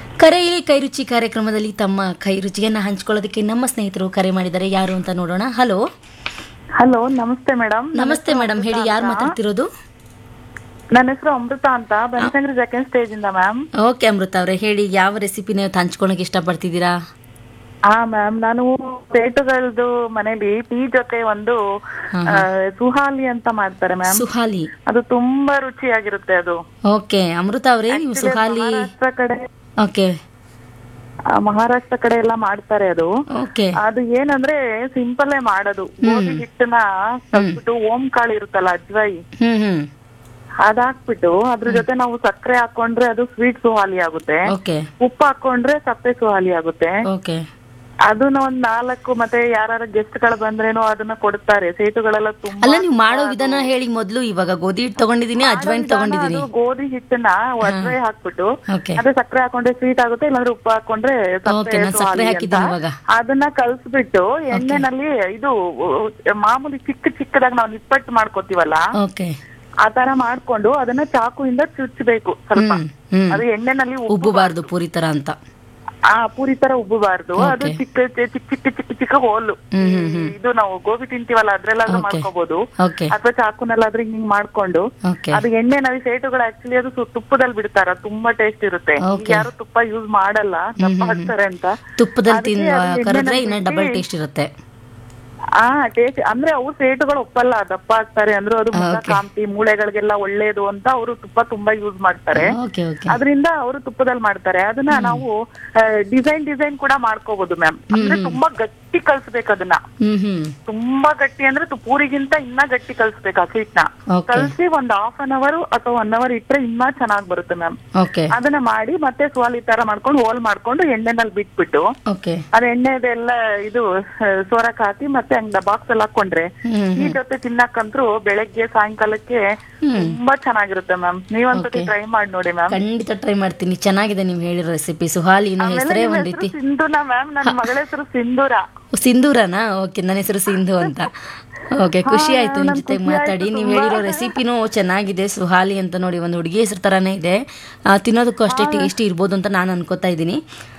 ಕರೆಯಲ್ಲಿ ಕೈರುಚಿ ಕಾರ್ಯಕ್ರಮದಲ್ಲಿ ತಮ್ಮ ಕೈರುಚಿಯನ್ನ ಹಂಚ್ಕೊಳ್ಳೋದಕ್ಕೆ ನಮ್ಮ ಸ್ನೇಹಿತರು ಕರೆ ಮಾಡಿದ್ದಾರೆ ಯಾರು ಅಂತ ನೋಡೋಣ ಹಲೋ ಹಲೋ ನಮಸ್ತೆ ಮೇಡಮ್ ನಮಸ್ತೆ ಮೇಡಮ್ ಹೇಳಿ ಯಾರು ಮಾತಾಡ್ತಿರೋದು ನನ್ನ ಹೆಸರು ಅಮೃತ ಅಂತ ಬನಶಂಕರಿ ಸೆಕೆಂಡ್ ಸ್ಟೇಜ್ ಇಂದ ಮ್ಯಾಮ್ ಓಕೆ ಅಮೃತ ಅವರೇ ಹೇಳಿ ಯಾವ ರೆಸಿಪಿನ ಹಂಚ್ಕೊಳಕ್ಕೆ ಇಷ್ಟಪಡ್ತಿದ್ದೀರಾ ಹಾ ಮ್ಯಾಮ್ ನಾನು ಪೇಟುಗಳದ್ದು ಮನೇಲಿ ಟೀ ಜೊತೆ ಒಂದು ಆ, ಸುಹಾಲಿ ಅಂತ ಮಾಡ್ತಾರೆ ಮ್ಯಾಮ್ ಸುಹಾಲಿ ಅದು ತುಂಬಾ ರುಚಿಯಾಗಿರುತ್ತೆ ಅದು ಓಕೆ ಅಮೃತ ಅವರೇ ನೀವು ಸುಹಾಲಿ ಮಹಾರಾಷ್ಟ್ರ ಕಡೆ ಓಕೆ ಆ, ಮಹಾರಾಷ್ಟ್ರ ಕಡೆ ಎಲ್ಲ ಮಾಡ್ತಾರೆ ಅದು ಓಕೆ ಅದು ಏನಂದ್ರೆ ಸಿಂಪಲ್ ಮಾಡೋದು ಗೋಧಿ ಹಿಟ್ಟನ್ನ ಕಲ್ಸ್ಬಿಟ್ಟು ಓಂ ಕಾಳು ಇರುತ್ತಲ್ಲ ಅಜ್ವಾಯಿ ಹ್ಮ್ ಹ್ಮ್ ಅದಾಕ್ಬಿಟ್ಟು ಅದ್ರ ಜೊತೆ ನಾವು ಸಕ್ಕರೆ ಹಾಕೊಂಡ್ರೆ ಅದು ಸ್ವೀಟ್ ಸುಹಾಲಿ ಆಗುತ್ತೆ ಓಕೆ ಉಪ್ಪು ಹಾಕೊಂಡ್ರೆ ಸಪ್ಪೆ ಸುಹಾಲಿ ಆಗುತ್ತೆ ಓಕೆ ಅದನ್ನ ಒಂದ್ ನಾಲ್ಕು ಮತ್ತೆ ಯಾರು ಗೆಸ್ಟ್ ಗಳು ಬಂದ್ರೇನೋ ಅದನ್ನ ಕೊಡ್ತಾರೆ ಸೇತುಗಳೆಲ್ಲ ತುಂಬಾ ಅಲ್ಲ ನೀವು ಮಾಡೋ ವಿಧಾನ ಹೇಳಿ ಮೊದಲು ಇವಾಗ ಗೋಧಿ ಹಿಟ್ಟು ತಗೊಂಡಿದ್ದೀನಿ ಅಜ್ವೈನ್ ತಗೊಂಡಿದ್ದೀನಿ ಅದು ಗೋಧಿ ಹಿಟ್ಟನ್ನ ಒದ್ವೆ ಹಾಕ್ಬಿಟ್ಟು ಓಕೆ ಅದೇ ಸಕ್ಕರೆ ಹಾಕೊಂಡ್ರೆ ಸ್ವೀಟ್ ಆಗುತ್ತೆ ಇಲ್ಲಾಂದ್ರೆ ಉಪ್ಪು ಹಾಕೊಂಡ್ರೆ ಓಕೆ ಸಕ್ಕರೆ ನಾನು ಸಕ್ಕರೆ ಹಾಕಿದ್ದೀನಿ ಇವಾಗ ಅದನ್ನ ಕಲ್ಸ್ಬಿಟ್ಟು ಎಣ್ಣೆನಲ್ಲಿ ಇದು ಉ- ಮಾಮೂಲಿ ಚಿಕ್ಕ ಚಿಕ್ಕದಾಗಿ ನಾವು ನಿಪ್ಪಟ್ಟು ಮಾಡ್ಕೋತೀವಲ್ಲ ಓಕೆ ಆ ತರ ಮಾಡ್ಕೊಂಡು ಅದನ್ನ ಚಾಕುಯಿಂದ ಚುಚ್ಚಬೇಕು ಸ್ವಲ್ಪ ಹ್ಮ್ ಹ್ಮ್ ಅದು ಎಣ್ಣೆನಲ್ಲಿ ಉ- ಉಬ್ಬಬಾರ್ದು ಪೂರಿ ತರ ಅಂತ ಆ ಪೂರಿ ತರ ಉಬ್ಬಬಾರ್ದು ಅದು ಚಿಕ್ಕ ಚಿಕ್ಕ ಚಿಕ್ಕ ಚಿಕ್ಕ ಚಿಕ್ಕ ಚಿಕ್ಕ ಹೋಲು ಇದು ನಾವು ಗೋಬಿ ತಿಂತೀವಲ್ಲ ಅದ್ರಲ್ಲಾದ್ರೂ ಮಾಡ್ಕೋಬಹುದು ಓಕೆ ಅಥವಾ ಚಾಕುನಲ್ಲಾದ್ರೂ ಹಿಂಗ್ ಮಾಡ್ಕೊಂಡು ಓಕೆ ಅದು ಎಣ್ಣೆನಲ್ಲಿ ಸೇಟುಗಳು ಆಕ್ಚುಲಿ ಅದು ಸು- ತುಪ್ಪದಲ್ಲಿ ಬಿಡ್ತಾರ ತುಂಬಾ ಟೇಸ್ಟ್ ಇರುತ್ತೆ ಈಗ Okay. ಯಾರು ತುಪ್ಪ ಯೂಸ್ ಮಾಡಲ್ಲ ದಪ್ಪ ಹಾಕ್ತಾರೆ ಅಂತ ತುಪ್ಪದಲ್ಲಿ ಅದಕ್ಕೆ ತಿನ್ ಅದು ಕರೆದ್ರೆ ಎಣ್ಣೆನಲ್ಲಿ ಇನ್ನ ಡಬಲ್ ಬಿಟ್ಟು- ಟೇಸ್ಟ್ ಇರುತ್ತೆ ಆ ಟೇಸ್ಟ್ ಅಂದ್ರೆ ಅವು ಸೇಟುಗಳು ಒಪ್ಪಲ್ಲ ದಪ್ಪ ಹಾಕ್ತಾರೆ ಅಂದ್ರೆ ಅದು ಮುಖ Okay. ಕಾಂತಿ ಮೂಳೆಗಳಿಗೆಲ್ಲ ಒಳ್ಳೇದು ಅಂತ ಅವರು ತುಪ್ಪ ತುಂಬಾ ಯೂಸ್ ಮಾಡ್ತಾರೆ ಓಕೆ ಓಕೆ ಅದರಿಂದ ಅವರು ತುಪ್ಪದಲ್ಲಿ ಮಾಡ್ತಾರೆ ಅದನ್ನ ನಾವು ಡಿಸೈನ್ ಡಿಸೈನ್ ಕೂಡ ಮಾಡ್ಕೋಬಹುದು ಮ್ಯಾಮ್ ಅಂದ್ರೆ ತುಂಬಾ ಗಟ್ಟಿ ಕಲ್ಸ್ಬೇಕು ಅದನ್ನ ಹ್ಮ್ ಹ್ಮ್ ತುಂಬಾ ಗಟ್ಟಿ ಅಂದ್ರೆ ತು- ಪೂರಿಗಿಂತ ಇನ್ನ ಗಟ್ಟಿ ಕಲ್ಸ್ಬೇಕು ಆ ಸ್ವೀಟ್ ನ ಓಕೆ ಕಲ್ಸಿ ಒಂದ್ ಹಾಫ್ ಅನ್ ಅವರ್ ಅಥವಾ ಒನ್ ಅವರ್ ಇಟ್ರೆ ಇನ್ನ ಚೆನ್ನಾಗ್ ಬರುತ್ತೆ ಮ್ಯಾಮ್ ಓಕೆ ಅದನ್ನ ಮಾಡಿ ಮತ್ತೆ ಸ್ವಾಲಿ ತರ ಮಾಡ್ಕೊಂಡು ಹೋಲ್ ಮಾಡ್ಕೊಂಡು ಎಣ್ಣೆನಲ್ಲಿ ಬಿಟ್ಬಿಟ್ಟು ಓಕೆ ಅದ್ ಎಣ್ಣೆದೆಲ್ಲ ಇದು ಆ, ಸೋರಕ್ ಹಾಕಿ ಮತ್ತೆ ಹಂಗ ಬಾಕ್ಸ್ ಅಲ್ಲಿ ಹಾಕೊಂಡ್ರೆ ಹ್ಮ್ ಈ ಜೊತೆ ತಿನ್ನಕ್ಕಂತ್ರು ಬೆಳಗ್ಗೆ ಸಾಯಂಕಾಲಕ್ಕೆ ತುಂಬಾ ಚೆನ್ನಾಗಿರುತ್ತೆ ಮ್ಯಾಮ್ ನೀವೊಂದ್ಸತಿ ಟ್ರೈ ಮಾಡಿ ನೋಡಿ ಮ್ಯಾಮ್ ಖಂಡಿತ ಟ್ರೈ ಮಾಡ್ತೀನಿ ಚೆನ್ನಾಗಿದೆ ನೀವು ಹೇಳಿರೋ ರೆಸಿಪಿ ಸುಹಾಲಿನ ಹೆಸರೇ ಒಂದ್ ರೀತಿ ಸಿಂಧುನಾ ಮ್ಯಾಮ್ ನನ್ನ ಮಗಳ ಹೆಸರು ಸಿಂಧೂರ ಸಿಂಧೂರನಾ ಓಕೆ ನನ್ನ ಹೆಸರು ಸಿಂಧು ಅಂತ ಓಕೆ ಖುಷಿ ಆಯ್ತು ನಿಮ್ ಜೊತೆ ಮಾತಾಡಿ ನೀವು ಹೇಳಿರೋ ರೆಸಿಪಿನೂ ಚೆನ್ನಾಗಿದೆ ಸುಹಾಲಿ ಅಂತ ನೋಡಿ ಒಂದು ಹುಡುಗಿ ಹೆಸರು ತರಾನೇ ಇದೆ ಆ, ತಿನ್ನೋದಕ್ಕೂ ಅಷ್ಟೇ ಟೇಸ್ಟಿ ಇರ್ಬೋದು ಅಂತ ನಾನು ಅನ್ಕೋತಾ ಇದ್ದೀನಿ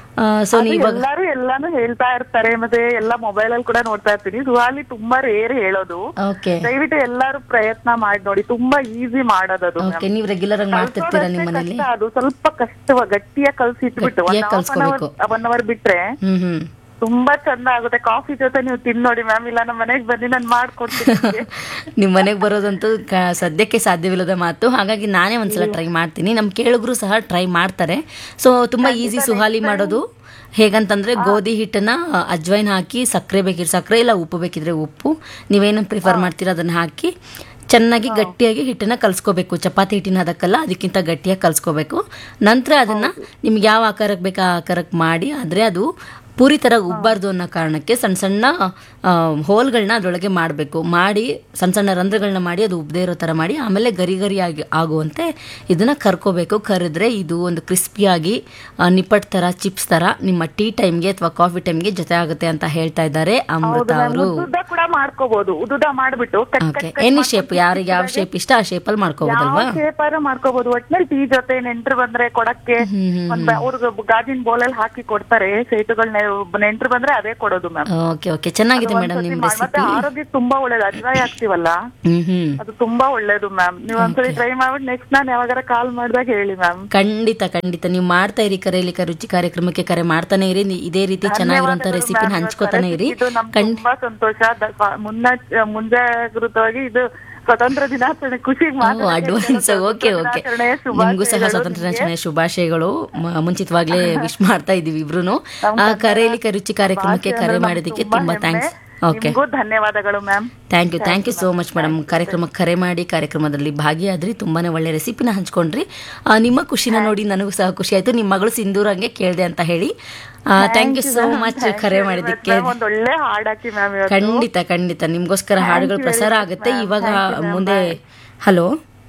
ಸೊ ನೀವು ಇವಾಗ ಎಲ್ಲಾರು ಎಲ್ಲಾನು ಹೇಳ್ತಾ ಇರ್ತಾರೆ ಮತ್ತೆ ಎಲ್ಲ ಮೊಬೈಲ್ ಅಲ್ಲಿ ಕೂಡ ನೋಡ್ತಾ ಇರ್ತೀನಿ ಸುಹಾಲಿ ತುಂಬಾ ರೇರ್ ಹೇಳೋದು ಓಕೆ ದಯವಿಟ್ಟು ಎಲ್ಲಾರು ಪ್ರಯತ್ನ ಮಾಡಿ ನೋಡಿ ತುಂಬಾ ಈಸಿ ಮಾಡೋದದು ಓಕೆ ನೀವು ರೆಗ್ಯುಲರ್ ಆಗಿ ಮಾಡ್ತಿರ್ತೀರಾ ನಿಮ್ಮ ಮನೇಲಿ ಕಷ್ಟ ಅದು ಸ್ವಲ್ಪ ಕಷ್ಟ ಗಟ್ಟಿಯಾಗಿ ಕಲ್ಸಿ ಇಟ್ಬಿಟ್ಟು ಗಟ್ಟಿಯಾಗಿ ಕಲ್ಸ್ಕೊಬೇಕು. ಒನ್ ಅವರ್ ಬಿಟ್ರೆ ಹ್ಮ್ ಹ್ಮ್ ತುಂಬಾ ಚಂದ ಆಗುತ್ತೆ ಕಾಫಿ ಜೊತೆ ನೀವು ತಿನ್ ನೋಡಿ ಮ್ಯಾಮ್ ಇಲ್ಲ ನಮ್ಮ ಮನೆಗ್ ಬನ್ನಿ ನಾನು ಮಾಡ್ಕೊಡ್ತೀನಿ ನಿಮ್ಗೆ. ನಿಮ್ಮ ಮನೆಗೆ ಬರೋದಂತೂ ಕ- ಸದ್ಯಕ್ಕೆ ಸಾಧ್ಯವಿಲ್ಲದ ಮಾತು ಹಾಗಾಗಿ ನಾನೇ ಒಂದ್ಸಲ ಟ್ರೈ ಮಾಡ್ತೀನಿ ನಮ್ಮ ಕೇಳುಗರು ಸಹ ಟ್ರೈ ಮಾಡ್ತಾರೆ ಸೊ ತುಂಬಾ ಈಸಿ ಸುಹಾಲಿ ಮಾಡೋದು ಹೇಗಂತಂದ್ರೆ ಗೋಧಿ ಹಿಟ್ಟನ್ನ ಅಜ್ವೈನ್ ಹಾಕಿ ಸಕ್ಕರೆ ಬೇಕಿದ್ರೆ ಸಕ್ಕರೆ ಇಲ್ಲ ಉಪ್ಪು ಬೇಕಿದ್ರೆ ಉಪ್ಪು ನೀವೇನು ಪ್ರಿಫರ್ ಮಾಡ್ತೀರಾ ಅದನ್ನ ಹಾಕಿ ಚೆನ್ನಾಗಿ ಗಟ್ಟಿಯಾಗಿ ಹಿಟ್ಟನ್ನ ಕಲ್ಸ್ಕೋಬೇಕು ಚಪಾತಿ ಹಿಟ್ಟಿನ ಅದಕ್ಕಲ್ಲ ಅದಕ್ಕಿಂತ ಗಟ್ಟಿಯಾಗಿ ಕಲ್ಸ್ಕೋಬೇಕು ನಂತರ ಅದನ್ನ ನಿಮ್ಗೆ ಯಾವ ಆಕಾರಕ್ಕೆ ಬೇಕು ಆ ಆಕಾರಕ್ಕೆ ಮಾಡಿ ಆದರೆ ಅದು ಪೂರಿ ಥರ ಉಬ್ಬಾರ್ದು ಅನ್ನೋ ಕಾರಣಕ್ಕೆ ಸಣ್ಣ ಸಣ್ಣ ಹೋಲ್ಗಳನ್ನ ಅದರೊಳಗೆ ಮಾಡಬೇಕು ಮಾಡಿ ಸಣ್ಣ ಸಣ್ಣ ರಂಧ್ರಗಳನ್ನ ಮಾಡಿ ಅದು ಉಬ್ಬದೇ ಇರೋ ಥರ ಮಾಡಿ ಆಮೇಲೆ ಗರಿ ಗರಿ ಆಗಿ ಆಗುವಂತೆ ಇದನ್ನ ಕರ್ಕೋಬೇಕು ಕರೆದ್ರೆ ಇದು ಒಂದು ಕ್ರಿಸ್ಪಿಯಾಗಿ ನಿಪ್ಪಟ್ ಥರ ಚಿಪ್ಸ್ ಥರ ನಿಮ್ಮ ಟೀ ಟೈಮ್ಗೆ ಅಥವಾ ಕಾಫಿ ಟೈಮ್ಗೆ ಜೊತೆ ಆಗುತ್ತೆ ಅಂತ ಹೇಳ್ತಾ ಇದ್ದಾರೆ ಅಮೃತ ಅವರು ಉದ್ದುದ್ದ ಕೂಡ ಮಾಡ್ಕೋಬಹುದು ಉದ್ದುದ ಮಾಡ್ಬಿಟ್ಟು cut okay cut any shape ಯಾರಿಗೆ ಯಾವ ಶೇಪ್ ಇಷ್ಟ ಆ ಶೇಪಲ್ಲಿ ಮಾಡ್ಕೋಬೋದಲ್ವಾ ಶೇಪ್ ಆದ್ರೂ ಮಾಡ್ಕೋಬಹುದು ಒಟ್ನಲ್ಲಿ ಟೀ ಜೊತೆ ನೆಂಟ್ರು ಬಂದ್ರೆ ಕೊಡಕ್ಕೆ ಒಂದ್ ಅವ್ರಿಗೆ ಗಾಜಿನ ಬೋಲಲ್ಲಿ ಹಾಕಿ ಕೊಡ್ತಾರೆ ಸೇಟುಗಳನ್ನ ನೆಂಟ್ರು ಬಂದ್ರೆ ಅದೇ ಕೊಡೋದು ಮ್ಯಾಮ್ ಓಕೆ ಓಕೆ ಚೆನ್ನಾಗಿದೆ ಮೇಡಮ್ ನಿಮ್ಮ ಮತ್ತೆ ರೆಸಿಪಿ ಆರೋಗ್ಯಕ್ಕೆ ತುಂಬಾ ಒಳ್ಳೇದು ಅಜ್ವಾಯ ಹಾಕ್ತಿವಲ್ಲ ಹ್ಮ್ ಹ್ಮ್ ಅದು ತುಂಬಾ ಒಳ್ಳೇದು ಮ್ಯಾಮ್ ನೀವ್ ಒಂದ್ಸರಿ ಟ್ರೈ ಮಾಡ್ಬಿಟ್ಟು ನೆಕ್ಸ್ಟ್ ನಾನು ಯಾವಾಗಾರ ಕಾಲ್ ಮಾಡಿದಾಗ ಹೇಳಿ ಮ್ಯಾಮ್ ಖಂಡಿತ ಖಂಡಿತ ನೀವು ಮಾಡ್ತಾ ಇರಿ ಕರೆಯಲ್ಲಿ ರುಚಿ ಕಾರ್ಯಕ್ರಮಕ್ಕೆ ಕರೆ ಮಾಡ್ತಾನೆ ಇರಿ ನಿ- ಇದೇ ರೀತಿ ಚೆನ್ನಾಗಿರುವಂತ ರೆಸಿಪಿನ ಹಂಚ್ಕೋತಾನೆ ಇರಿ ಇದು ನಮ್ಗೆ ತುಂಬಾ ಸಂತೋಷ ದ- ಪ- ಮುನ್ನ ಮುಂಜಾಗೃತವಾಗಿ ಇದು ಸ್ವತಂತ್ರ ದಿನಾಚರಣೆ ಖುಷಿಗೆ ಅಡ್ವಾನ್ಸ್ ಓಕೆ ಓಕೆ ನಿಮಗೂ ಸಹ ಸ್ವತಂತ್ರ ದಿನಾಚರಣೆ ಶುಭಾಶಯಗಳು ಮ- ಮುಂಚಿತವಾಗ್ಲೇ ವಿಶ್ ಮಾಡ್ತಾ ಇದೀವಿ ಇಬ್ರು ಕರೆಯಲ್ಲಿ ರುಚಿ ಕಾರ್ಯಕ್ರಮಕ್ಕೆ ಕರೆ ಮಾಡೋದಕ್ಕೆ ತುಂಬಾ ಥ್ಯಾಂಕ್ಸ್ ಓಕೆ ನಿಮ್ಗೂ ಧನ್ಯವಾದಗಳು ma'am thank you thank you so much madam ಕಾರ್ಯಕ್ರಮಕ್ಕೆ ಕರೆ ಮಾಡಿ ಕಾರ್ಯಕ್ರಮದಲ್ಲಿ ಭಾಗಿಯಾದ್ರಿ ತುಂಬಾನೇ ಒಳ್ಳೆ ರೆಸಿಪಿನ ಹಂಚ್ಕೊಂಡ್ರಿ ಆ, ನಿಮ್ಮ ಖುಷಿನ ನೋಡಿ ನನಗೂ ಸಹ ಖುಷಿ ಆಯ್ತು ನಿಮ್ಮ ಮಗಳು ಸಿಂಧೂರಂಗೆ ಕೇಳಿದೆ ಅಂತ ಹೇಳಿ ಥ್ಯಾಂಕ್ ಯು ಸೋ ಮಚ್ ಕರೆ ಮಾಡಿದ್ದಕ್ಕೆ ಒಂದ್ ಒಳ್ಳೆ ಹಾಡ್ ಹಾಕಿ ಮ್ಯಾಮ್ ಇವತ್ತು ಖಂಡಿತ ಖಂಡಿತ ನಿಮ್ಗೋಸ್ಕರ ಹಾಡುಗಳು ಪ್ರಸಾರ ಆಗುತ್ತೆ ಇವಾಗ ಮುಂದೆ ಹಲೋ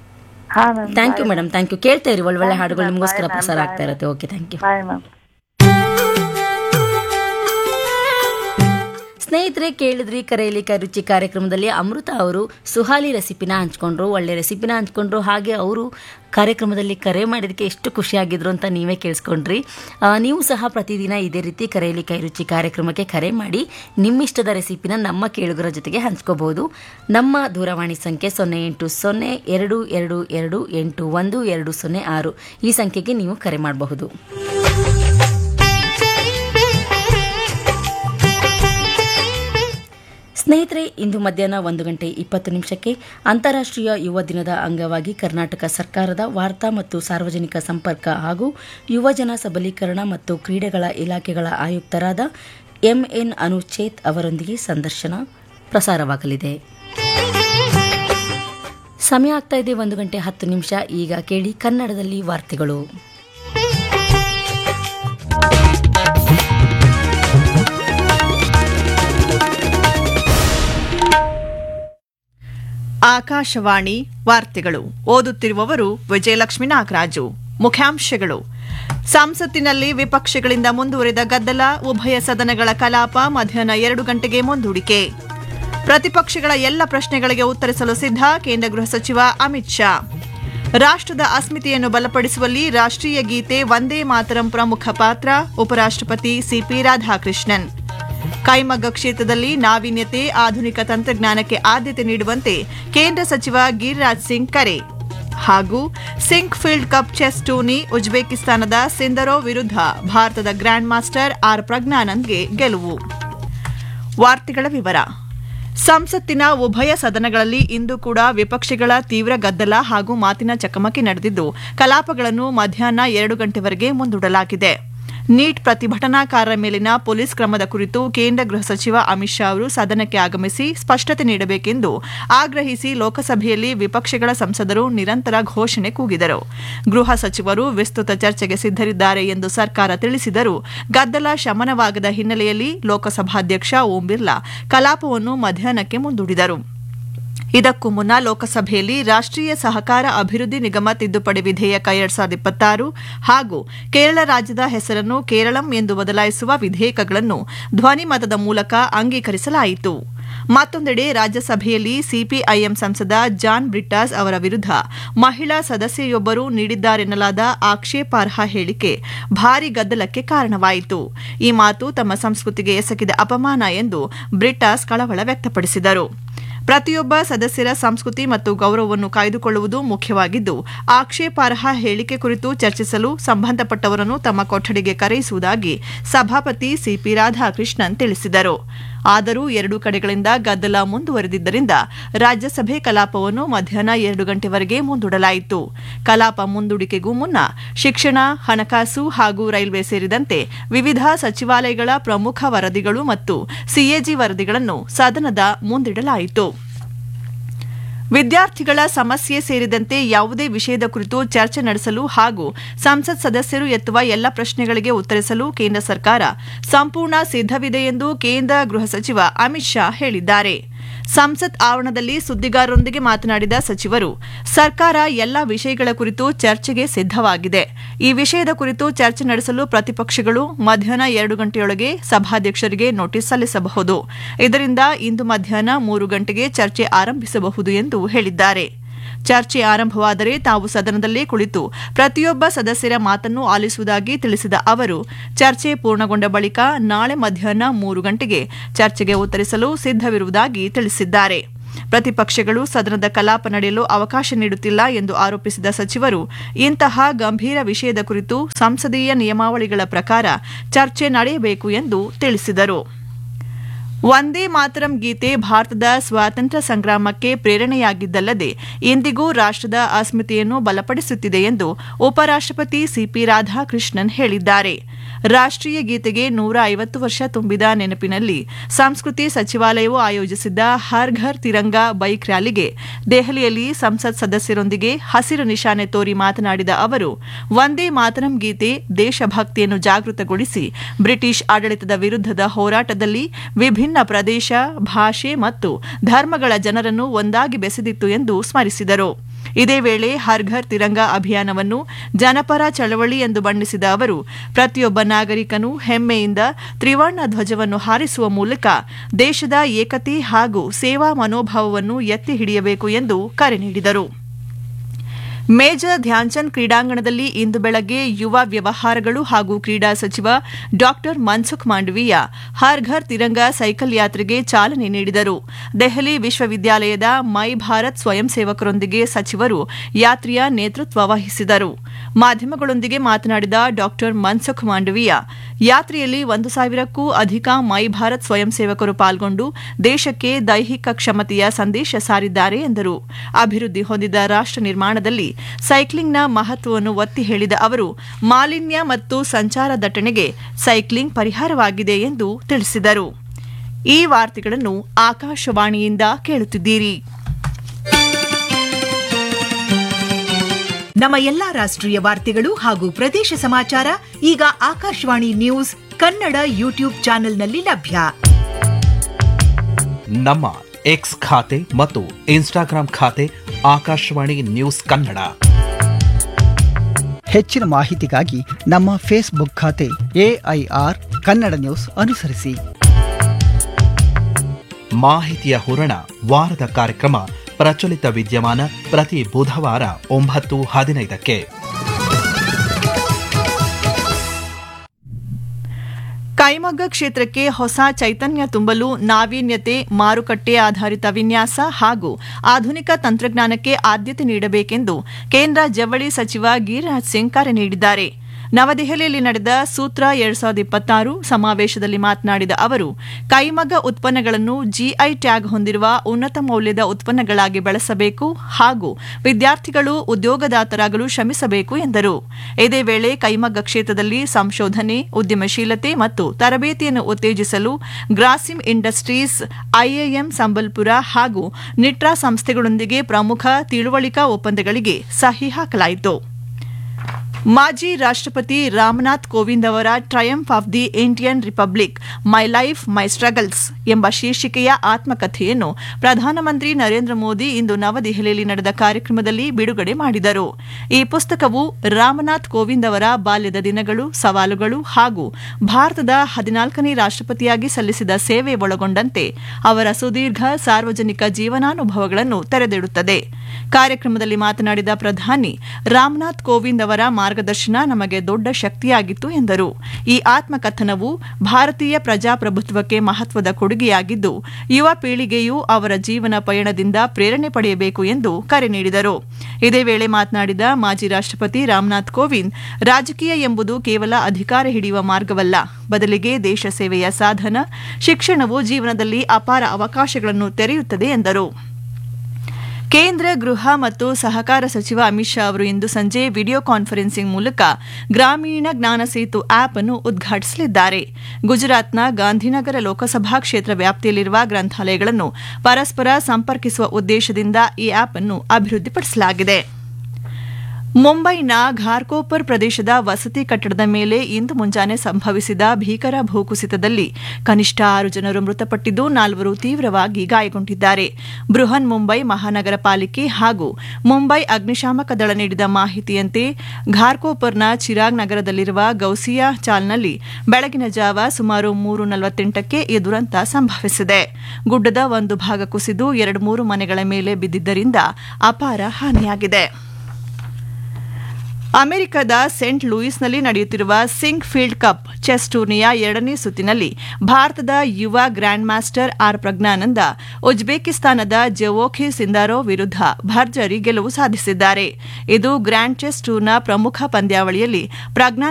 ಹಾ ma'am thank you madam thank you ಕೇಳ್ತಾ ಇರಿ ಒಳ್ಳೊಳ್ಳೆ ಹಾಡುಗಳು ನಿಮ್ಗೋಸ್ಕರ ಪ್ರಸಾರ ಆಗ್ತಾ ಇರುತ್ತೆ okay thank you bye ma'am ಸ್ನೇಹಿತರೆ ಕೇಳಿದ್ರಿ ಕರೆಯಲ್ಲಿ ಕರುಚಿ ಕಾರ್ಯಕ್ರಮದಲ್ಲಿ ಅಮೃತ ಅವರು ಸುಹಾಲಿ ರೆಸಿಪಿನ ಹಂಚ್ಕೊಂಡ್ರು ಒಳ್ಳೆ ರೆಸಿಪಿನ ಹಂಚ್ಕೊಂಡ್ರು ಹಾಗೆ ಅವರು ಕಾರ್ಯಕ್ರಮದಲ್ಲಿ ಕರೆ ಮಾಡಿದ್ದಕ್ಕೆ ಎಷ್ಟು ಖುಷಿಯಾಗಿದ್ರು ಅಂತ ನೀವೇ ಕೇಳಿಸ್ಕೊಂಡ್ರಿ ಆ, ನೀವು ಸಹ ಪ್ರತಿದಿನ ಇದೇ ರೀತಿ ಕರೆಯಲ್ಲಿ ಕೈರುಚಿ ಕಾರ್ಯಕ್ರಮಕ್ಕೆ ಕರೆ ಮಾಡಿ ನಿಮ್ಮಿಷ್ಟದ ರೆಸಿಪಿನ ನಮ್ಮ ಕೇಳುಗರ ಜೊತೆಗೆ ಹಂಚ್ಕೋಬಹುದು ನಮ್ಮ ದೂರವಾಣಿ ಸಂಖ್ಯೆ ಸೊನ್ನೆ ಎಂಟು ಸೊನ್ನೆ ಎರಡು ಎರಡು ಎರಡು ಎಂಟು ಒಂದು ಎರಡು ಸೊನ್ನೆ ಆರು ಈ ಸಂಖ್ಯೆಗೆ ನೀವು ಕರೆ ಮಾಡಬಹುದು ಸ್ನೇಹಿತರೆ ಇಂದು ಮಧ್ಯಾಹ್ನ ಒಂದು ಗಂಟೆ ಇಪ್ಪತ್ತು ನಿಮಿಷಕ್ಕೆ ಅಂತಾರಾಷ್ಟ್ರೀಯ ಯುವ ದಿನದ ಅಂಗವಾಗಿ ಕರ್ನಾಟಕ ಸರ್ಕಾರದ ವಾರ್ತಾ ಮತ್ತು ಸಾರ್ವಜನಿಕ ಸಂಪರ್ಕ ಹಾಗೂ ಯುವಜನ ಸಬಲೀಕರಣ ಮತ್ತು ಕ್ರೀಡೆಗಳ ಇಲಾಖೆಗಳ ಆಯುಕ್ತರಾದ ಎಂಎನ್ ಅನುಚೇತ್ ಅವರೊಂದಿಗೆ ಸಂದರ್ಶನ ಪ್ರಸಾರವಾಗಲಿದೆ ಸಮಯ ಆಗ್ತಾ ಇದೆ ಒಂದು ಗಂಟೆ ಹತ್ತು ನಿಮಿಷ ಈಗ ಕೇಳಿ ಕನ್ನಡದಲ್ಲಿ ವಾರ್ತೆಗಳು ಆಕಾಶವಾಣಿ ವಾರ್ತೆಗಳು ಓದುತ್ತಿರುವವರು ವಿಜಯಲಕ್ಷ್ಮಿ ನಾಗರಾಜು ಮುಖ್ಯಾಂಶಗಳು ಸಂಸತ್ತಿನಲ್ಲಿ ವಿಪಕ್ಷಗಳಿಂದ ಮುಂದುವರೆದ ಗದ್ದಲ ಉಭಯ ಸದನಗಳ ಕಲಾಪ ಮಧ್ಯಾಹ್ನ ಎರಡು ಗಂಟೆಗೆ ಮುಂದೂಡಿಕೆ ಪ್ರತಿಪಕ್ಷಗಳ ಎಲ್ಲ ಪ್ರಶ್ನೆಗಳಿಗೆ ಉತ್ತರಿಸಲು ಸಿದ್ಧ ಕೇಂದ್ರ ಗೃಹ ಸಚಿವ ಅಮಿತ್ ಶಾ ರಾಷ್ಟ್ರದ ಅಸ್ಮಿತೆಯನ್ನು ಬಲಪಡಿಸುವಲ್ಲಿ ರಾಷ್ಟ್ರೀಯ ಗೀತೆ ವಂದೇ ಮಾತರಂ ಪ್ರಮುಖ ಪಾತ್ರ ಉಪರಾಷ್ಟ್ರಪತಿ ಸಿಪಿ ರಾಧಾಕೃಷ್ಣನ್ ಕೈಮಗ್ಗ ಕ್ಷೇತ್ರದಲ್ಲಿ ನಾವೀನ್ಯತೆ ಆಧುನಿಕ ತಂತ್ರಜ್ಞಾನಕ್ಕೆ ಆದ್ಯತೆ ನೀಡುವಂತೆ ಕೇಂದ್ರ ಸಚಿವ ಗಿರಿರಾಜ್ ಸಿಂಗ್ ಕರೆ ಹಾಗೂ Sinquefield cup chess tourney ಉಜ್ಬೇಕಿಸ್ತಾನದ ಸಿಂದರೋ ವಿರುದ್ಧ ಭಾರತದ ಗ್ರ್ಯಾಂಡ್ ಮಾಸ್ಟರ್ ಆರ್ ಪ್ರಜ್ಞಾನಂದ್ಗೆ ಗೆಲುವು ವಾರ್ತೆಗಳ ವಿವರ ಸಂಸತ್ತಿನ ಉಭಯ ಸದನಗಳಲ್ಲಿ ಇಂದು ಕೂಡ ವಿಪಕ್ಷಗಳ ತೀವ್ರ ಗದ್ದಲ ಹಾಗೂ ಮಾತಿನ ಚಕಮಕಿ ನಡೆದಿದ್ದು ಕಲಾಪಗಳನ್ನು ಮಧ್ಯಾಹ್ನ ಎರಡು ಗಂಟೆವರೆಗೆ ಮುಂದೂಡಲಾಗಿದೆ ನೀಟ್ ಪ್ರತಿಭಟನಾಕಾರರ ಮೇಲಿನ ಪೊಲೀಸ್ ಕ್ರಮದ ಕುರಿತು ಕೇಂದ್ರ ಗೃಹ ಸಚಿವ ಅಮಿತ್ ಶಾ ಅವರು ಸದನಕ್ಕೆ ಆಗಮಿಸಿ ಸ್ಪಷ್ಟತೆ ನೀಡಬೇಕೆಂದು ಆಗ್ರಹಿಸಿ ಲೋಕಸಭೆಯಲ್ಲಿ ವಿಪಕ್ಷಗಳ ಸಂಸದರು ನಿರಂತರ ಘೋಷಣೆ ಕೂಗಿದರು ಗೃಹ ಸಚಿವರು ವಿಸ್ತೃತ ಚರ್ಚೆಗೆ ಸಿದ್ದರಿದ್ದಾರೆ ಎಂದು ಸರ್ಕಾರ ತಿಳಿಸಿದರೂ ಗದ್ದಲ ಶಮನವಾಗದ ಹಿನ್ನೆಲೆಯಲ್ಲಿ ಲೋಕಸಭಾಧ್ಯಕ್ಷ ಓಂ ಬಿರ್ಲಾ ಕಲಾಪವನ್ನು ಮಧ್ಯಾಹ್ನಕ್ಕೆ ಮುಂದೂಡಿದರು ಇದಕ್ಕೂ ಮುನ್ನ ಲೋಕಸಭೆಯಲ್ಲಿ ರಾಷ್ಟ್ರೀಯ ಸಹಕಾರ ಅಭಿವೃದ್ಧಿ ನಿಗಮ ತಿದ್ದುಪಡಿ ವಿಧೇಯಕ ಎರಡ್ ಸಾವಿರದ ಇಪ್ಪತ್ತಾರು ಹಾಗೂ ಕೇರಳ ರಾಜ್ಯದ ಹೆಸರನ್ನು ಕೇರಳಂ ಎಂದು ಬದಲಾಯಿಸುವ ವಿಧೇಯಕಗಳನ್ನು ಧ್ವನಿಮತದ ಮೂಲಕ ಅಂಗೀಕರಿಸಲಾಯಿತು ಮತ್ತೊಂದೆಡೆ ರಾಜ್ಯಸಭೆಯಲ್ಲಿ ಸಿಪಿಐಎಂ ಸಂಸದ ಜಾನ್ ಬ್ರಿಟ್ಟಾಸ್ ಅವರ ವಿರುದ್ಧ ಮಹಿಳಾ ಸದಸ್ಯೆಯೊಬ್ಬರು ನೀಡಿದ್ದಾರೆನ್ನಲಾದ ಆಕ್ಷೇಪಾರ್ಹ ಹೇಳಿಕೆ ಭಾರಿ ಗದ್ದಲಕ್ಕೆ ಕಾರಣವಾಯಿತು ಈ ಮಾತು ತಮ್ಮ ಸಂಸ್ಕೃತಿಗೆ ಎಸಗಿದ ಅಪಮಾನ ಎಂದು ಬ್ರಿಟ್ಟಾಸ್ ಕಳವಳ ವ್ಯಕ್ತಪಡಿಸಿದರು ಪ್ರತಿಯೊಬ್ಬ ಸದಸ್ಯರ ಸಂಸ್ಕೃತಿ ಮತ್ತು ಗೌರವವನ್ನು ಕಾಯ್ದುಕೊಳ್ಳುವುದು ಮುಖ್ಯವಾಗಿದ್ದು ಆಕ್ಷೇಪಾರ್ಹ ಹೇಳಿಕೆ ಕುರಿತು ಚರ್ಚಿಸಲು ಸಂಬಂಧಪಟ್ಟವರನ್ನು ತಮ್ಮ ಕೊಠಡಿಗೆ ಕರೆಯಿಸುವುದಾಗಿ ಸಭಾಪತಿ ಸಿಪಿ ರಾಧಾಕೃಷ್ಣನ್ ತಿಳಿಸಿದರು ಆದರೂ ಎರಡೂ ಕಡೆಗಳಿಂದ ಗದ್ದಲ ಮುಂದುವರೆದಿದ್ದರಿಂದ ರಾಜ್ಯಸಭೆ ಕಲಾಪವನ್ನು ಮಧ್ಯಾಹ್ನ ಎರಡು ಗಂಟೆವರೆಗೆ ಮುಂದೂಡಲಾಯಿತು ಕಲಾಪ ಮುಂದೂಡಿಕೆಗೂ ಮುನ್ನ ಶಿಕ್ಷಣ ಹಣಕಾಸು ಹಾಗೂ ರೈಲ್ವೆ ಸೇರಿದಂತೆ ವಿವಿಧ ಸಚಿವಾಲಯಗಳ ಪ್ರಮುಖ ವರದಿಗಳು ಮತ್ತು ಸಿಎಜಿ ವರದಿಗಳನ್ನು ಸದನದ ಮುಂದಿಡಲಾಯಿತು ವಿದ್ಯಾರ್ಥಿಗಳ ಸಮಸ್ಯೆ ಸೇರಿದಂತೆ ಯಾವುದೇ ವಿಷಯದ ಕುರಿತು ಚರ್ಚೆ ನಡೆಸಲು ಹಾಗೂ ಸಂಸತ್ ಸದಸ್ಯರು ಎತ್ತುವ ಎಲ್ಲ ಪ್ರಶ್ನೆಗಳಿಗೆ ಉತ್ತರಿಸಲು ಕೇಂದ್ರ ಸರ್ಕಾರ ಸಂಪೂರ್ಣ ಸಿದ್ದವಿದೆ ಎಂದು ಕೇಂದ್ರ ಗೃಹ ಸಚಿವ ಅಮಿತ್ ಶಾ ಹೇಳಿದ್ದಾರೆ ಸಂಸತ್ ಆವರಣದಲ್ಲಿ ಸುದ್ದಿಗಾರರೊಂದಿಗೆ ಮಾತನಾಡಿದ ಸಚಿವರು ಸರ್ಕಾರ ಎಲ್ಲ ವಿಷಯಗಳ ಕುರಿತು ಚರ್ಚೆಗೆ ಸಿದ್ದವಾಗಿದೆ ಈ ವಿಷಯದ ಕುರಿತು ಚರ್ಚೆ ನಡೆಸಲು ಪ್ರತಿಪಕ್ಷಗಳು ಮಧ್ಯಾಹ್ನ ಎರಡು ಗಂಟೆಯೊಳಗೆ ಸಭಾಧ್ಯಕ್ಷರಿಗೆ ನೋಟಿಸ್ ಸಲ್ಲಿಸಬಹುದು ಇದರಿಂದ ಇಂದು ಮಧ್ಯಾಹ್ನ ಮೂರು ಗಂಟೆಗೆ ಚರ್ಚೆ ಆರಂಭಿಸಬಹುದು ಎಂದು ಹೇಳಿದ್ದಾರೆ ಚರ್ಚೆ ಆರಂಭವಾದರೆ ತಾವು ಸದನದಲ್ಲೇ ಕುಳಿತು ಪ್ರತಿಯೊಬ್ಬ ಸದಸ್ಯರ ಮಾತನ್ನು ಆಲಿಸುವುದಾಗಿ ತಿಳಿಸಿದ ಅವರು ಚರ್ಚೆ ಪೂರ್ಣಗೊಂಡ ಬಳಿಕ ನಾಳೆ ಮಧ್ಯಾಹ್ನ ಮೂರು ಗಂಟೆಗೆ ಚರ್ಚೆಗೆ ಉತ್ತರಿಸಲು ಸಿದ್ದವಿರುವುದಾಗಿ ತಿಳಿಸಿದ್ದಾರೆ ಪ್ರತಿಪಕ್ಷಗಳು ಸದನದ ಕಲಾಪ ನಡೆಯಲು ಅವಕಾಶ ನೀಡುತ್ತಿಲ್ಲ ಎಂದು ಆರೋಪಿಸಿದ ಸಚಿವರು ಇಂತಹ ಗಂಭೀರ ವಿಷಯದ ಕುರಿತು ಸಂಸದೀಯ ನಿಯಮಾವಳಿಗಳ ಪ್ರಕಾರ ಚರ್ಚೆ ನಡೆಯಬೇಕು ಎಂದು ತಿಳಿಸಿದರು ವಂದೇ ಮಾತರಂ ಗೀತೆ ಭಾರತದ ಸ್ವಾತಂತ್ರ್ಯ ಸಂಗ್ರಾಮಕ್ಕೆ ಪ್ರೇರಣೆಯಾಗಿದ್ದಲ್ಲದೆ ಇಂದಿಗೂ ರಾಷ್ಟ್ರದ ಅಸ್ಮಿತೆಯನ್ನು ಬಲಪಡಿಸುತ್ತಿದೆ ಎಂದು ಉಪರಾಷ್ಟ್ರಪತಿ ಸಿಪಿ ರಾಧಾಕೃಷ್ಣನ್ ಹೇಳಿದ್ದಾರೆ ರಾಷ್ಟ್ರೀಯ ಗೀತೆಗೆ ನೂರ ಐವತ್ತು ವರ್ಷ ತುಂಬಿದ ನೆನಪಿನಲ್ಲಿ ಸಂಸ್ಕೃತಿ ಸಚಿವಾಲಯವು ಆಯೋಜಿಸಿದ್ದ ಹರ್ ಘರ್ ತಿರಂಗಾ ಬೈಕ್ ರ್ಯಾಲಿಗೆ ದೆಹಲಿಯಲ್ಲಿ ಸಂಸತ್ ಸದಸ್ಯರೊಂದಿಗೆ ಹಸಿರು ನಿಶಾನೆ ತೋರಿ ಮಾತನಾಡಿದ ಅವರು ವಂದೇ ಮಾತರಂ ಗೀತೆ ದೇಶಭಕ್ತಿಯನ್ನು ಜಾಗೃತಗೊಳಿಸಿ ಬ್ರಿಟಿಷ್ ಆಡಳಿತದ ವಿರುದ್ಧದ ಹೋರಾಟದಲ್ಲಿ ವಿಭಿನ್ನ ಪ್ರದೇಶ ಭಾಷೆ ಮತ್ತು ಧರ್ಮಗಳ ಜನರನ್ನು ಒಂದಾಗಿ ಬೆಸೆದಿತ್ತು ಎಂದು ಸ್ಮರಿಸಿದರು ಇದೇ ವೇಳೆ ಹರ್ ಘರ್ ತಿರಂಗ ಅಭಿಯಾನವನ್ನು ಜನಪರ ಚಳವಳಿ ಎಂದು ಬಣ್ಣಿಸಿದ ಅವರು ಪ್ರತಿಯೊಬ್ಬ ನಾಗರಿಕನು ಹೆಮ್ಮೆಯಿಂದ ತ್ರಿವರ್ಣ ಧ್ವಜವನ್ನು ಹಾರಿಸುವ ಮೂಲಕ ದೇಶದ ಏಕತೆ ಹಾಗೂ ಸೇವಾ ಮನೋಭಾವವನ್ನು ಎತ್ತಿ ಹಿಡಿಯಬೇಕು ಎಂದು ಕರೆ ನೀಡಿದರು ಮೇಜರ್ ಧ್ಯಾನ್ಚಂದ್ ಕ್ರೀಡಾಂಗಣದಲ್ಲಿ ಇಂದು ಬೆಳಗ್ಗೆ ಯುವ ವ್ಯವಹಾರಗಳು ಹಾಗೂ ಕ್ರೀಡಾ ಸಚಿವ ಡಾಕ್ಟರ್ ಮನ್ಸುಖ್ ಮಾಂಡವೀಯ ಹರ್ ಘರ್ ತಿರಂಗ ಸೈಕಲ್ ಯಾತ್ರೆಗೆ ಚಾಲನೆ ನೀಡಿದರು ದೆಹಲಿ ವಿಶ್ವವಿದ್ಯಾಲಯದ ಮೈ ಭಾರತ್ ಸ್ವಯಂ ಸೇವಕರೊಂದಿಗೆ ಸಚಿವರು ಯಾತ್ರೆಯ ನೇತೃತ್ವ ವಹಿಸಿದರು ಮಾಧ್ಯಮಗಳೊಂದಿಗೆ ಮಾತನಾಡಿದ ಡಾಕ್ಟರ್ ಮನ್ಸುಖ್ ಮಾಂಡವೀಯ ಯಾತ್ರೆಯಲ್ಲಿ ಒಂದು ಸಾವಿರಕ್ಕೂ ಅಧಿಕ ಮೈ ಭಾರತ್ ಸ್ವಯಂ ಸೇವಕರು ಪಾಲ್ಗೊಂಡು ದೇಶಕ್ಕೆ ದೈಹಿಕ ಕ್ಷಮತೆಯ ಸಂದೇಶ ಸಾರಿದ್ದಾರೆ ಎಂದರು ಅಭಿವೃದ್ಧಿ ಹೊಂದಿದ ರಾಷ್ಟ್ರ ನಿರ್ಮಾಣದಲ್ಲಿ ಸೈಕ್ಲಿಂಗ್ನ ಮಹತ್ವವನ್ನು ಒತ್ತಿ ಹೇಳಿದ ಅವರು ಮಾಲಿನ್ಯ ಮತ್ತು ಸಂಚಾರ ದಟ್ಟಣೆಗೆ ಸೈಕ್ಲಿಂಗ್ ಪರಿಹಾರವಾಗಿದೆ ಎಂದು ತಿಳಿಸಿದರು ಈ ವಾರ್ತೆಗಳನ್ನು ಆಕಾಶವಾಣಿಯಿಂದ ಕೇಳುತ್ತಿದ್ದೀರಿ ನಮ್ಮ ಎಲ್ಲಾ ರಾಷ್ಟ್ರೀಯ ವಾರ್ತೆಗಳು ಹಾಗೂ ಪ್ರದೇಶ ಸಮಾಚಾರ ಈಗ ಆಕಾಶವಾಣಿ ನ್ಯೂಸ್ ಕನ್ನಡ ಯೂಟ್ಯೂಬ್ ಚಾನೆಲ್ನಲ್ಲಿ ಲಭ್ಯ ನಮ್ಮ ಎಕ್ಸ್ ಖಾತೆ ಮತ್ತು ಇನ್ಸ್ಟಾಗ್ರಾಂ ಖಾತೆ ಆಕಾಶವಾಣಿ ನ್ಯೂಸ್ ಕನ್ನಡ ಹೆಚ್ಚಿನ ಮಾಹಿತಿಗಾಗಿ ನಮ್ಮ ಫೇಸ್ಬುಕ್ ಖಾತೆ ಎಐಆರ್ ಕನ್ನಡ ನ್ಯೂಸ್ ಅನುಸರಿಸಿ ಮಾಹಿತಿಯ ಹೂರಣ ವಾರದ ಕಾರ್ಯಕ್ರಮ ಪ್ರಚಲಿತ ವಿದ್ಯಮಾನ ಪ್ರತಿ ಬುಧವಾರ ಒಂಬತ್ತು ಹದಿನೈದಕ್ಕೆ ಕೈಮಗ್ಗ ಕ್ಷೇತ್ರಕ್ಕೆ ಹೊಸ ಚೈತನ್ಯ ತುಂಬಲು ನಾವೀನ್ಯತೆ ಮಾರುಕಟ್ಟೆ ಆಧಾರಿತ ವಿನ್ಯಾಸ ಹಾಗೂ ಆಧುನಿಕ ತಂತ್ರಜ್ಞಾನಕ್ಕೆ ಆದ್ಯತೆ ನೀಡಬೇಕೆಂದು ಕೇಂದ್ರ ಜವಳಿ ಸಚಿವ ಗಿರಿರಾಜ್ ಸಿಂಗ್ ಕರೆ ನೀಡಿದ್ದಾರೆ ನವದೆಹಲಿಯಲ್ಲಿ ನಡೆದ ಸೂತ್ರ ಎರಡ್ ಸಾವಿರದ ಇಪ್ಪತ್ತಾರು ಸಮಾವೇಶದಲ್ಲಿ ಮಾತನಾಡಿದ ಅವರು ಕೈಮಗ್ಗ ಉತ್ಪನ್ನಗಳನ್ನು ಜಿಐ ಟ್ಯಾಗ್ ಹೊಂದಿರುವ ಉನ್ನತ ಮೌಲ್ಯದ ಉತ್ಪನ್ನಗಳಾಗಿ ಬೆಳೆಸಬೇಕು ಹಾಗೂ ವಿದ್ಯಾರ್ಥಿಗಳು ಉದ್ಯೋಗದಾತರಾಗಲು ಶ್ರಮಿಸಬೇಕು ಎಂದರು ಇದೇ ವೇಳೆ ಕೈಮಗ್ಗ ಕ್ಷೇತ್ರದಲ್ಲಿ ಸಂಶೋಧನೆ ಉದ್ಯಮಶೀಲತೆ ಮತ್ತು ತರಬೇತಿಯನ್ನು ಉತ್ತೇಜಿಸಲು ಗ್ರಾಸಿಮ್ ಇಂಡಸ್ಟ್ರೀಸ್ ಐಎಎಂ ಸಂಬಲ್ಪುರ ಹಾಗೂ ನಿಟ್ರಾ ಸಂಸ್ಥೆಗಳೊಂದಿಗೆ ಪ್ರಮುಖ ತಿಳುವಳಿಕಾ ಒಪ್ಪಂದಗಳಿಗೆ ಸಹಿ ಹಾಕಲಾಯಿತು ಮಾಜಿ ರಾಷ್ಟ್ರಪತಿ ರಾಮನಾಥ್ ಕೋವಿಂದ್ ಅವರ triumph of the Indian republic my life my struggles ಎಂಬ ಶೀರ್ಷಿಕೆಯ ಆತ್ಮಕಥೆಯನ್ನು ಪ್ರಧಾನಮಂತ್ರಿ ನರೇಂದ್ರ ಮೋದಿ ಇಂದು ನವದೆಹಲಿಯಲ್ಲಿ ನಡೆದ ಕಾರ್ಯಕ್ರಮದಲ್ಲಿ ಬಿಡುಗಡೆ ಮಾಡಿದರು ಈ ಪುಸ್ತಕವು ರಾಮನಾಥ್ ಕೋವಿಂದ್ ಅವರ ಬಾಲ್ಯದ ದಿನಗಳು ಸವಾಲುಗಳು ಹಾಗೂ ಭಾರತದ ಹದಿನಾಲ್ಕನೇ ರಾಷ್ಟ್ರಪತಿಯಾಗಿ ಸಲ್ಲಿಸಿದ ಸೇವೆ ಒಳಗೊಂಡಂತೆ ಅವರ ಸುದೀರ್ಘ ಸಾರ್ವಜನಿಕ ಜೀವನಾನುಭವಗಳನ್ನು ತೆರೆದಿಡುತ್ತದೆ ಕಾರ್ಯಕ್ರಮದಲ್ಲಿ ಮಾತನಾಡಿದ ಪ್ರಧಾನಿ ರಾಮನಾಥ್ ಕೋವಿಂದ್ ಅವರ ಮಾರ್ಗದರ್ಶನ ನಮಗೆ ದೊಡ್ಡ ಶಕ್ತಿಯಾಗಿತ್ತು ಎಂದರು ಈ ಆತ್ಮಕಥನವು ಭಾರತೀಯ ಪ್ರಜಾಪ್ರಭುತ್ವಕ್ಕೆ ಮಹತ್ವದ ಕೊಡುಗೆಯಾಗಿದ್ದು ಯುವ ಪೀಳಿಗೆಯು ಅವರ ಜೀವನ ಪಯಣದಿಂದ ಪ್ರೇರಣೆ ಪಡೆಯಬೇಕು ಎಂದು ಕರೆ ನೀಡಿದರು ಇದೇ ವೇಳೆ ಮಾತನಾಡಿದ ಮಾಜಿ ರಾಷ್ಟ್ರಪತಿ ರಾಮನಾಥ್ ಕೋವಿಂದ್ ರಾಜಕೀಯ ಎಂಬುದು ಕೇವಲ ಅಧಿಕಾರ ಹಿಡಿಯುವ ಮಾರ್ಗವಲ್ಲ ಬದಲಿಗೆ ದೇಶ ಸೇವೆಯ ಸಾಧನ ಶಿಕ್ಷಣವು ಜೀವನದಲ್ಲಿ ಅಪಾರ ಅವಕಾಶಗಳನ್ನು ತೆರೆಯುತ್ತದೆ ಎಂದರು ಕೇಂದ್ರ ಗೃಹ ಮತ್ತು ಸಹಕಾರ ಸಚಿವ ಅಮಿತ್ ಶಾ ಅವರು ಇಂದು ಸಂಜೆ ವಿಡಿಯೋ ಕಾನ್ಫರೆನ್ಸಿಂಗ್ ಮೂಲಕ ಗ್ರಾಮೀಣ ಜ್ಞಾನ ಸೇತು ಆಪ್ ಅನ್ನು ಉದ್ಘಾಟಿಸಲಿದ್ದಾರೆ ಗುಜರಾತ್ನ ಗಾಂಧಿನಗರ ಲೋಕಸಭಾ ಕ್ಷೇತ್ರ ವ್ಯಾಪ್ತಿಯಲ್ಲಿರುವ ಗ್ರಂಥಾಲಯಗಳನ್ನು ಪರಸ್ಪರ ಸಂಪರ್ಕಿಸುವ ಉದ್ದೇಶದಿಂದ ಈ ಆಪ್ ಅನ್ನು ಅಭಿವೃದ್ಧಿಪಡಿಸಲಾಗಿದೆ ಮುಂಬೈನ ಘಾರ್ಕೋಪರ್ ಪ್ರದೇಶದ ವಸತಿ ಕಟ್ಟಡದ ಮೇಲೆ ಇಂದು ಮುಂಜಾನೆ ಸಂಭವಿಸಿದ ಭೀಕರ ಭೂಕುಸಿತದಲ್ಲಿ ಕನಿಷ್ಠ ಆರು ಜನರು ಮೃತಪಟ್ಟಿದ್ದು ನಾಲ್ವರು ತೀವ್ರವಾಗಿ ಗಾಯಗೊಂಡಿದ್ದಾರೆ ಬೃಹನ್ ಮುಂಬೈ ಮಹಾನಗರ ಪಾಲಿಕೆ ಹಾಗೂ ಮುಂಬೈ ಅಗ್ನಿಶಾಮಕ ದಳ ನೀಡಿದ ಮಾಹಿತಿಯಂತೆ ಘಾರ್ಕೋಪರ್ನ ಚಿರಾಗ್ ನಗರದಲ್ಲಿರುವ ಗೌಸಿಯಾ ಚಾಲ್ನಲ್ಲಿ ಬೆಳಗಿನ ಜಾವ ಸುಮಾರು ಮೂರು ನಲವತ್ತೆಂಟಕ್ಕೆ ಈ ದುರಂತ ಸಂಭವಿಸಿದೆ ಗುಡ್ಡದ ಒಂದು ಭಾಗ ಕುಸಿದು ಎರಡು ಮೂರು ಮನೆಗಳ ಮೇಲೆ ಬಿದ್ದಿದ್ದರಿಂದ ಅಪಾರ ಹಾನಿಯಾಗಿದೆ ಅಮೆರಿಕದ ಸೆಂಟ್ ಲೂಯಿಸ್ನಲ್ಲಿ ನಡೆಯುತ್ತಿರುವ ಸಿಂಗ್ ಫೀಲ್ಡ್ ಕಪ್ ಚೆಸ್ ಟೂರ್ನಿಯ ಎರಡನೇ ಸುತ್ತಿನಲ್ಲಿ ಭಾರತದ ಯುವ ಗ್ರ್ಯಾಂಡ್ ಮಾಸ್ಟರ್ ಆರ್ ಪ್ರಜ್ಞಾನಂದ ಉಜ್ಬೇಕಿಸ್ತಾನದ ಜವೋಖಿ ಸಿಂದಾರೋ ವಿರುದ್ಧ ಭರ್ಜರಿ ಗೆಲುವು ಸಾಧಿಸಿದ್ದಾರೆ ಇದು ಗ್ರ್ಯಾಂಡ್ ಚೆಸ್ ಟೂರ್ನ ಪ್ರಮುಖ ಪಂದ್ಯಾವಳಿಯಲ್ಲಿ ಪ್ರಜ್ಞಾನ್